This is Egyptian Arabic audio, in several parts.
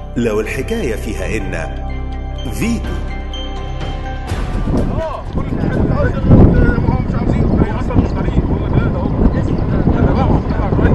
لو الحكاية فيها إن فيتو اه كل الاتحاد هم مش عاوزين هي اصلا مش طريق هم ثلاثه اهو انا بقى طلع شويه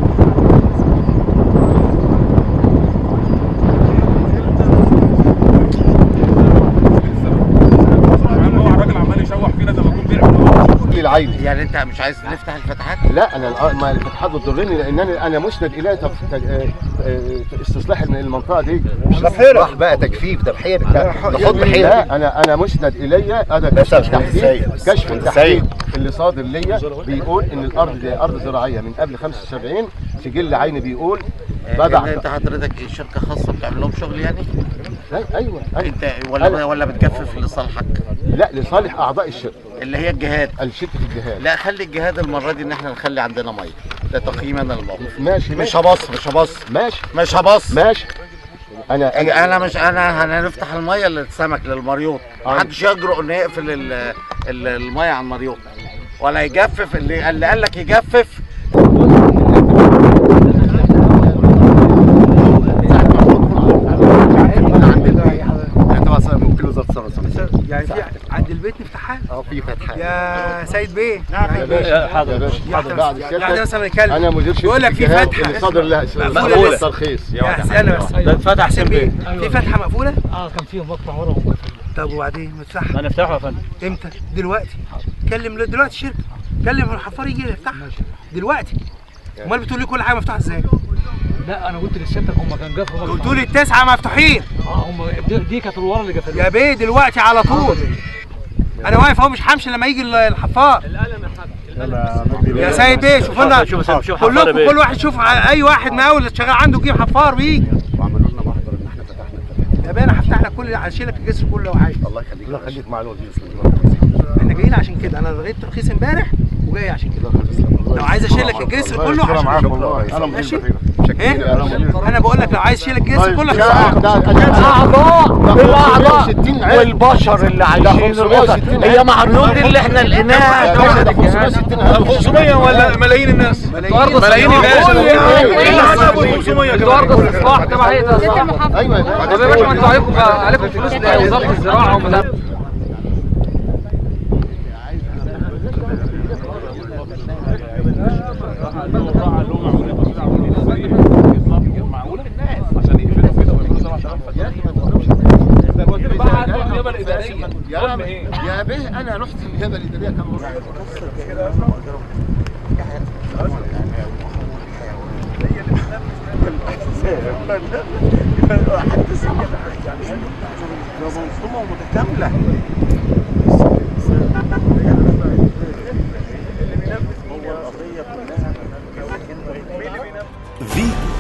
هو الراجل عمال يشوح فينا زي ما يكون بيعمل لي العين يعني انت مش عايز نفتح الفتحات لا انا الأ- ما الفتحات بتضرني لان انا انا مسند الى تف- ت- آه، آه، استصلاح المنطقه دي مش راح بقى تجفيف ده بحير ده نحط بحير لا انا انا مسند الي انا بس كشف يا باشمهندس التحديد سيد. كشف باشمهندس التحديد سيد. اللي صادر ليا بيقول ان الارض دي ارض زراعيه من قبل 75 سجل عيني بيقول بدع ان انت حضرتك شركه خاصه بتعمل لهم شغل يعني أي- ايوه ايوه انت ولا ولا بتجفف لصالحك لا لصالح اعضاء الشركه اللي هي الجهاد الشركه الجهاز لا خلي الجهاد المره دي ان احنا نخلي عندنا ميه ده تقييما للموقف ماشي مش ماشي هبص مش هبص ماشي مش هبص ماشي انا انا انا مش انا هنفتح الميه للسمك للمريوط محدش يجرؤ انه يقفل ال- ال- الميه عن مريوط ولا يجفف اللي اللي قال لك يجفف يعني في عند البيت نفتحها اه في فتحات يا سيد بيه يا باشا يا باشا يعني بعد يعني الشركه مثلا نتكلم انا مدير شركه بيقول لك في الجهاز فتحة اللي صادر لها مقفولة لسه. ترخيص يا استنى بس ده اتفتح حسين بيه سلبي في فتحه مقفوله اه كان فيه مقطع ورا ومقفل طب وبعدين نفتحها ما نفتحه يا فندم امتى دلوقتي كلم دلوقتي الشركه كلم الحفار يجي يفتحها دلوقتي امال بتقول لي كل حاجه مفتوحه ازاي لا انا قلت للسيادتك هم كان جافوا قلت لي التسعه مفتوحين اه هم دي, دي كانت الورا اللي جافوا يا بيه دلوقتي على طول انا واقف اهو مش همشي لما يجي الحفار يا سيد بيه شوف لنا شوف شوف شوف حفار كلكم بيه. كل واحد يشوف اي واحد مقاول شغال عنده يجيب حفار ويجي وعملوا لنا محضر ان احنا فتحنا يا بيه انا هفتح لك كل هشيل لك الجسر كله لو عايز الله يخليك الله يخليك مع الوزير احنا جايين عشان كده انا لغيت ترخيص امبارح وجاي عشان كده لو عايز اشيل لك الجسر كله هشيل انا ماشي مدير ايه انا بقول لك لو عايز اشيل الجسر كله الاعضاء الاعضاء والبشر اللي عايشين الاسر هي معروض اللي احنا لقيناها 500 ولا ملايين الناس ملايين الناس ايه اللي حسبوا 500 كمان الاصلاح تبع هيئه الاصلاح ايوه طب يا باشا ما انتوا عليكم عليكم فلوس لوزاره الزراعه ومن يا يا بيه انا رحت النيابه الاداريه كم مره فيتو